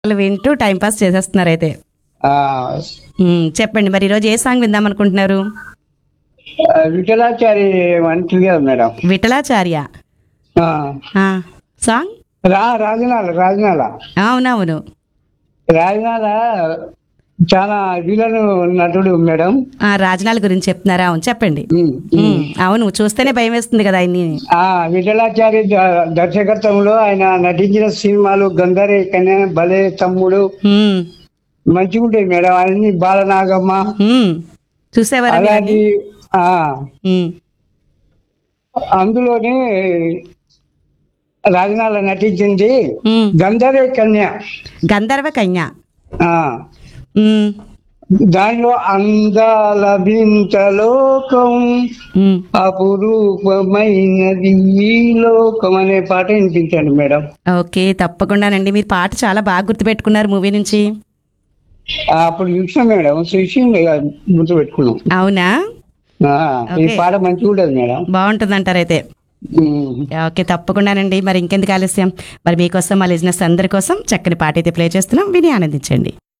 వాళ్ళు వింటూ time pass చేసేస్తున్నారు అయితే ఆ, ఉమ్, చెప్పండి మరి ఈరోజు ఏ సాంగ్ విందాం అనుకుంటున్నారు ఆ, విఠలాచారి అంటుంది కదా మేడం విఠలాచార్య ఆ, ఆ, సాంగ్ రా రాజనాల రాజనాల అవునవును రాజనాల చాలా విలన్ నటుడు మేడం ఆ రాజనాల గురించి చెప్తున్నారా అవును చెప్పండి ఉమ్, ఉమ్, అవును చూస్తేనే భయం వేస్తుంది కదా ఆయన్ని ఆ విఠలాచారి ద- దర్శకత్వంలో ఆయన నటించిన సినిమాలు గంధరే కన్య భలే తమ్ముడు ఉమ్, మంచిగా ఉంటాయి మేడం అన్ని బాలనాగమ్మ ఉమ్, చూసేవారా మీరు అన్ని? అలాగే ఆ ఉమ్, అందులోనే రాజనాల నటించింది ఉమ్, గంధరే కన్య గంధర్వ కన్య ఆ ఉమ్, దానిలో అందాల వింతలోకం ఉమ్, అపురూపమైనది ఈ లోకం అనే పాట వినిపించండి మేడం ఓకే తప్పకుండానండి మీరు పాట చాలా బాగా గుర్తుపెట్టుకున్నారు మూవీ నుంచి ఆ, అప్పుడు చూసినాం మేడం చూసి గుర్తు పెట్టుకున్నాం అవునా ఆ, ఈ ఓకే. పాట మంచిగా ఉంటుంది మేడం బాగుంటుంది అంటారైతే ఉమ్. ఓకే తప్పకుండానండి మరి ఇంకెందుకు ఆలస్యం మరి మీకోసం మా లిజినెస్ అందరి కోసం చక్కని పాట అయితే ప్లే చేస్తున్నాం విని ఆనందించండి